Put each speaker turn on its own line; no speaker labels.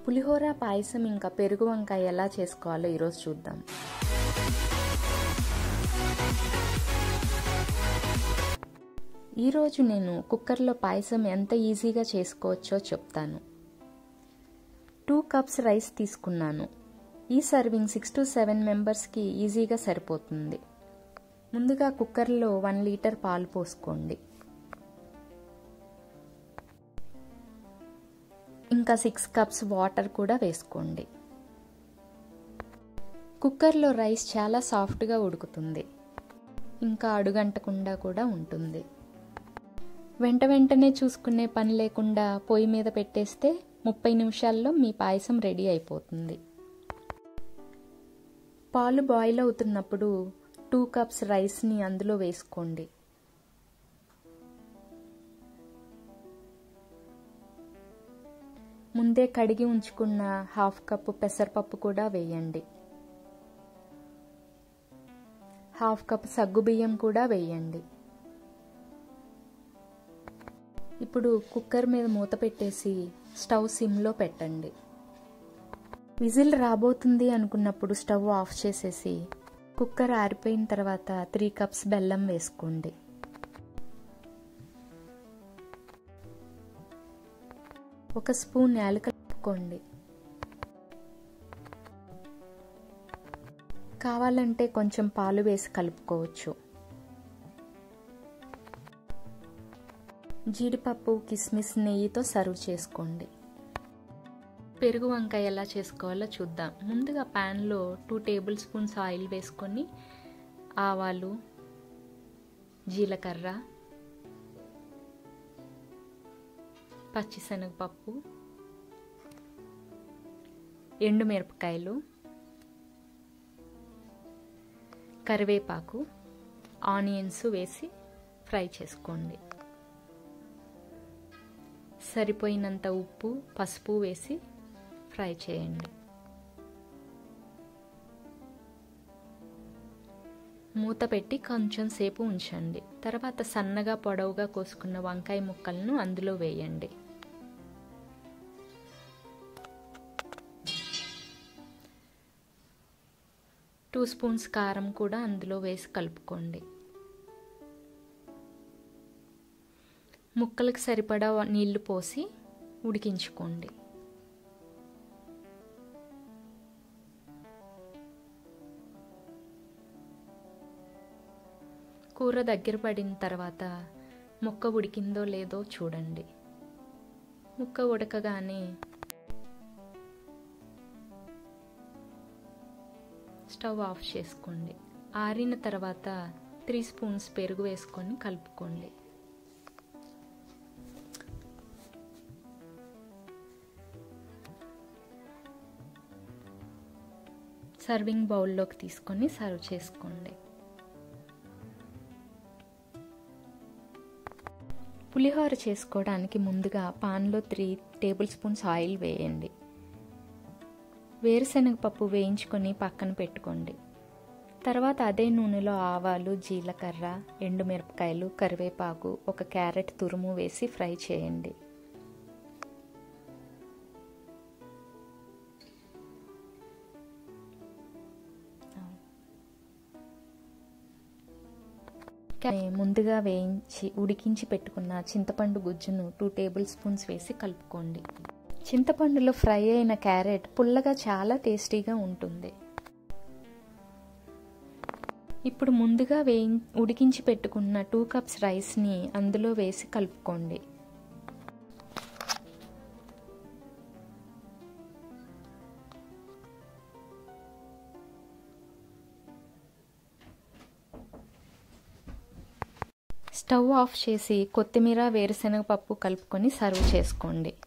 పులిహోర పాయసం ఇంకా పెరుగు వంకాయ ఎలా చేసుకోవాలో ఈరోజు చూద్దాం ఈరోజు నేను కుక్కర్లో పాయసం ఎంత ఈజీగా చేసుకోవచ్చో చెప్తాను టూ కప్స్ రైస్ తీసుకున్నాను ఈ సర్వింగ్ సిక్స్ టు సెవెన్ మెంబర్స్కి ఈజీగా సరిపోతుంది ముందుగా కుక్కర్లో వన్ లీటర్ పాలు పోసుకోండి ఇంకా సిక్స్ కప్స్ వాటర్ కూడా వేసుకోండి కుక్కర్లో రైస్ చాలా సాఫ్ట్గా ఉడుకుతుంది ఇంకా అడుగంటకుండా కూడా ఉంటుంది వెంట వెంటనే చూసుకునే పని లేకుండా పొయ్యి మీద పెట్టేస్తే ముప్పై నిమిషాల్లో మీ పాయసం రెడీ అయిపోతుంది పాలు బాయిల్ అవుతున్నప్పుడు టూ కప్స్ రైస్ని అందులో వేసుకోండి ముందే కడిగి ఉంచుకున్న హాఫ్ కప్పు పెసరపప్పు కూడా వేయండి హాఫ్ కప్ సగ్గుబియ్యం కూడా వేయండి ఇప్పుడు కుక్కర్ మీద మూత పెట్టేసి స్టవ్ సిమ్లో పెట్టండి విజిల్ రాబోతుంది అనుకున్నప్పుడు స్టవ్ ఆఫ్ చేసేసి కుక్కర్ ఆరిపోయిన తర్వాత త్రీ కప్స్ బెల్లం వేసుకోండి ఒక స్పూన్ యాలకులు కలుపుకోండి కావాలంటే కొంచెం పాలు వేసి కలుపుకోవచ్చు జీడిపప్పు కిస్మిస్ నెయ్యితో సర్వ్ చేసుకోండి పెరుగు వంకాయ ఎలా చేసుకోవాలో చూద్దాం ముందుగా ప్యాన్లో టూ టేబుల్ స్పూన్స్ ఆయిల్ వేసుకొని ఆవాలు జీలకర్ర పచ్చిశనగపప్పు ఎండుమిరపకాయలు కరివేపాకు ఆనియన్స్ వేసి ఫ్రై చేసుకోండి సరిపోయినంత ఉప్పు పసుపు వేసి ఫ్రై చేయండి మూత పెట్టి కొంచెం సేపు ఉంచండి తర్వాత సన్నగా పొడవుగా కోసుకున్న వంకాయ ముక్కలను అందులో వేయండి టూ స్పూన్స్ కారం కూడా అందులో వేసి కలుపుకోండి ముక్కలకు సరిపడా నీళ్లు పోసి ఉడికించుకోండి కూర దగ్గర పడిన తర్వాత ముక్క ఉడికిందో లేదో చూడండి ముక్క ఉడకగానే స్టవ్ ఆఫ్ చేసుకోండి ఆరిన తర్వాత త్రీ స్పూన్స్ పెరుగు వేసుకొని కలుపుకోండి సర్వింగ్ బౌల్లోకి తీసుకొని సర్వ్ చేసుకోండి పులిహోర చేసుకోవడానికి ముందుగా పాన్లో త్రీ టేబుల్ స్పూన్స్ ఆయిల్ వేయండి వేరుశనగపప్పు వేయించుకొని పక్కన పెట్టుకోండి తర్వాత అదే నూనెలో ఆవాలు జీలకర్ర ఎండుమిరపకాయలు కరివేపాకు ఒక క్యారెట్ తురుము వేసి ఫ్రై చేయండి ముందుగా వేయించి ఉడికించి పెట్టుకున్న చింతపండు గుజ్జును టూ టేబుల్ స్పూన్స్ వేసి కలుపుకోండి చింతపండులో ఫ్రై అయిన క్యారెట్ పుల్లగా చాలా టేస్టీగా ఉంటుంది ఇప్పుడు ముందుగా వేయి ఉడికించి పెట్టుకున్న టూ కప్స్ రైస్ని అందులో వేసి కలుపుకోండి స్టవ్ ఆఫ్ చేసి కొత్తిమీర వేరుశనగ పప్పు కలుపుకొని సర్వ్ చేసుకోండి